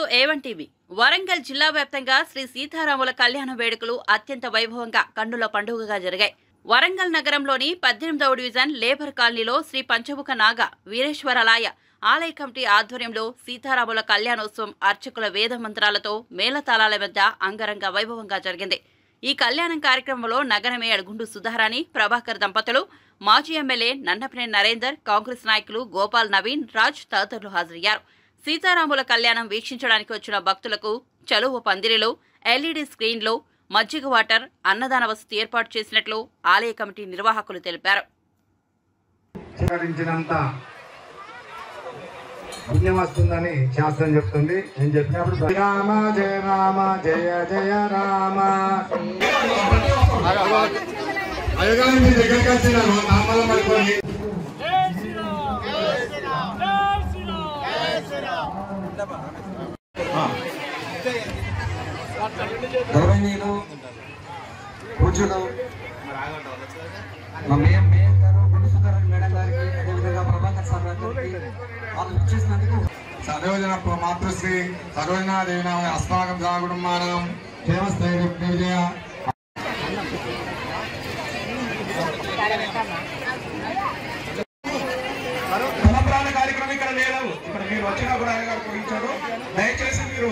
A1 TV Warangal జిల్లా వ్యాప్తంగా శ్రీ సీతారాముల కళ్యాణ వేడుకలు అత్యంత వైభవంగా కన్నుల పండుగగా జరిగాయి వరంగల్ నగరంలోని పద్దెనిమిదవ డివిజన్ లేబర్ కాలనీలో శ్రీ పంచముఖ నాగ వీరేశ్వరాలయ ఆలయ కమిటీ ఆధ్వర్యంలో సీతారాముల కళ్యాణోత్సవం అర్చకుల వేద మంత్రాలతో మేళతాళాల మధ్య అంగరంగ వైభవంగా జరిగింది ఈ కళ్యాణం కార్యక్రమంలో నగర మేయర్ గుండు సుధారాణి ప్రభాకర్ దంపతులు మాజీ ఎమ్మెల్యే నన్నపనేని నరేందర్ కాంగ్రెస్ నాయకులు గోపాల్ నవీన్ రాజ్ తదితరులు హాజరయ్యారు సీతారాముల కళ్యాణం వీక్షించడానికి వచ్చిన భక్తులకు చలువ పందిరిలో ఎల్ఈడీ స్క్రీన్లో మజ్జిగ వాటర్ అన్నదాన వసతి ఏర్పాటు చేసినట్లు ఆలయ కమిటీ నిర్వాహకులు తెలిపారు స్వీకరించినంత పుణ్యం వస్తుందని శాస్త్రం చెప్తుంది నేను చెప్పినప్పుడు రామ జయ రామ జయ జయ రామ అయ్యగారు మీ దగ్గరికి వచ్చినాను నామాలు పట్టుకొని గౌరవనీయులు పూజలు మా మేయం మేయం గారు గుండుసుందరన్ మేడం గారికి అదేవిధంగా ప్రభాకర్ సార్ గారికి వాళ్ళు ఇచ్చేసినందుకు సర్వజన మాతృశ్రీ సర్వజన దేవినామ అస్మాకం సాగుడుమానం క్షేమస్థైర్య విజయ తలప్రాణ కార్యక్రమం ఇక్కడ లేదు ఇక్కడ మీరు వచ్చినా కూడా ఆయన గారు పోయించారు దయచేసి మీరు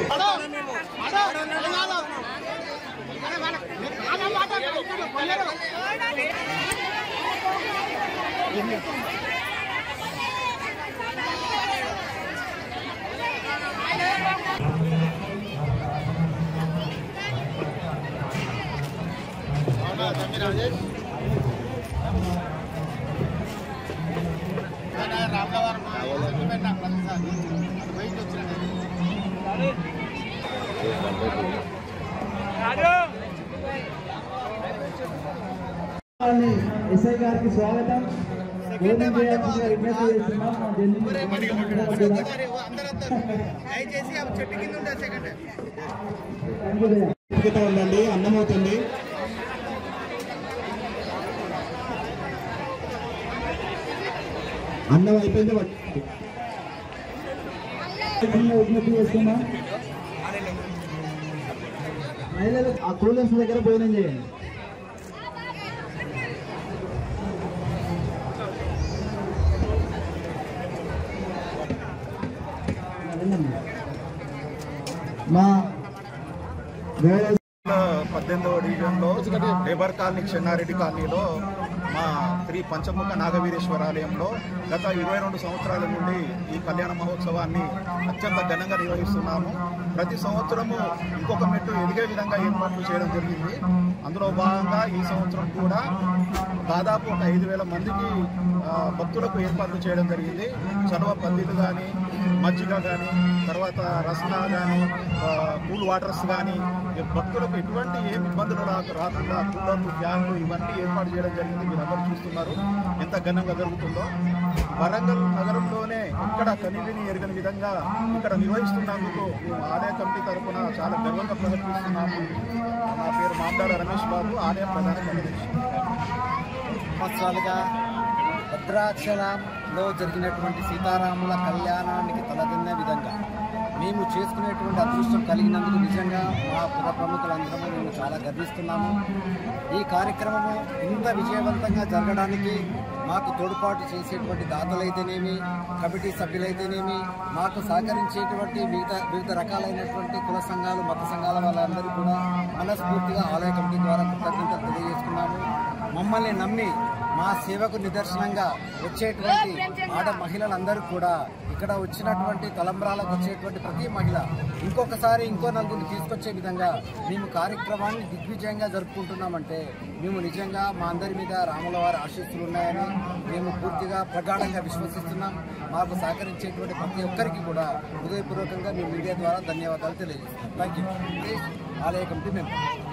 వారిని ఎస్ఐ గారికి స్వాగతం భోజనం చేయాల్సిందిగా విజ్ఞప్తి చేస్తున్నాం మా ఢిల్లీ అద్భుతం ఉందండి అన్నం అవుతుంది అన్నం అయిపోయింది చిన్న విజ్ఞప్తి చేస్తున్నాం మహిళలు ఆ కూలర్స్ దగ్గర భోజనం చేయండి మా గౌరవ పద్దెనిమిదవ డివిజన్లో లేబర్ కాలనీ చెన్నారెడ్డి కాలనీలో మా శ్రీ పంచముఖ నాగవీరేశ్వర ఆలయంలో గత ఇరవై రెండు సంవత్సరాల నుండి ఈ కళ్యాణ మహోత్సవాన్ని అత్యంత ఘనంగా నిర్వహిస్తున్నాము ప్రతి సంవత్సరము ఇంకొక మెట్టు ఎదిగే విధంగా ఏర్పాట్లు చేయడం జరిగింది అందులో భాగంగా ఈ సంవత్సరం కూడా దాదాపు ఒక ఐదు వేల మందికి ఆ, భక్తులకు ఏర్పాట్లు చేయడం జరిగింది చలవ పందిలు కానీ మజ్జిగ కానీ తర్వాత రసన కానీ కూల్ వాటర్స్ కానీ భక్తులకు ఎటువంటి ఏమి ఇబ్బందులు రా- రాకుండా కూలర్లు ఫ్యాన్లు ఇవన్నీ ఏర్పాటు చేయడం జరిగింది మీరందరూ చూస్తున్నారు ఎంత ఘనంగా జరుగుతుందో వరంగల్ నగరంలోనే ఇక్కడ కనివిని ఎరగని విధంగా ఇక్కడ నిర్వహిస్తున్నందుకు మేము ఆలయ కమిటీ తరఫున చాలా గర్వంగా ప్రదర్శిస్తున్నాము నా పేరు మామదాడ రమేష్ బాబు ఆలయ ప్రధాన కార్యదర్శి సంవత్సరాలుగా భద్రాచలంలో జరిగినటువంటి సీతారాముల కళ్యాణానికి తలదిన్నే విధంగా మేము చేసుకునేటువంటి అదృష్టం కలిగినందుకు నిజంగా మా పుర ప్రముఖులందరము మేము చాలా గర్విస్తున్నాము ఈ కార్యక్రమము ఇంత విజయవంతంగా జరగడానికి మాకు తోడ్పాటు చేసేటువంటి దాతలైతేనేమి కమిటీ సభ్యులైతేనేమి మాకు సహకరించేటువంటి వివిధ వివిధ రకాలైనటువంటి కుల సంఘాలు మత సంఘాల వాళ్ళందరూ కూడా మనస్ఫూర్తిగా ఆలయ కమిటీ ద్వారా కృతజ్ఞతలు తెలియజేస్తున్నాము మమ్మల్ని నమ్మి మా సేవకు నిదర్శనంగా వచ్చేటువంటి ఆడ మహిళలందరూ కూడా ఇక్కడ వచ్చినటువంటి తలంబ్రాలకు వచ్చేటువంటి ప్రతి మహిళ ఇంకొకసారి ఇంకో నలుగురిని తీసుకొచ్చే విధంగా మేము కార్యక్రమాన్ని దిగ్విజయంగా జరుపుకుంటున్నామంటే మేము నిజంగా మా అందరి మీద రాముల వారి ఆశీస్సులు ఉన్నాయని మేము పూర్తిగా ప్రగాఢంగా విశ్వసిస్తున్నాం మాకు సహకరించేటువంటి ప్రతి ఒక్కరికి కూడా హృదయపూర్వకంగా మీ మీడియా ద్వారా ధన్యవాదాలు తెలియజేస్తున్నాం థ్యాంక్ యూ ఆలయ కమిటీ మెంబర్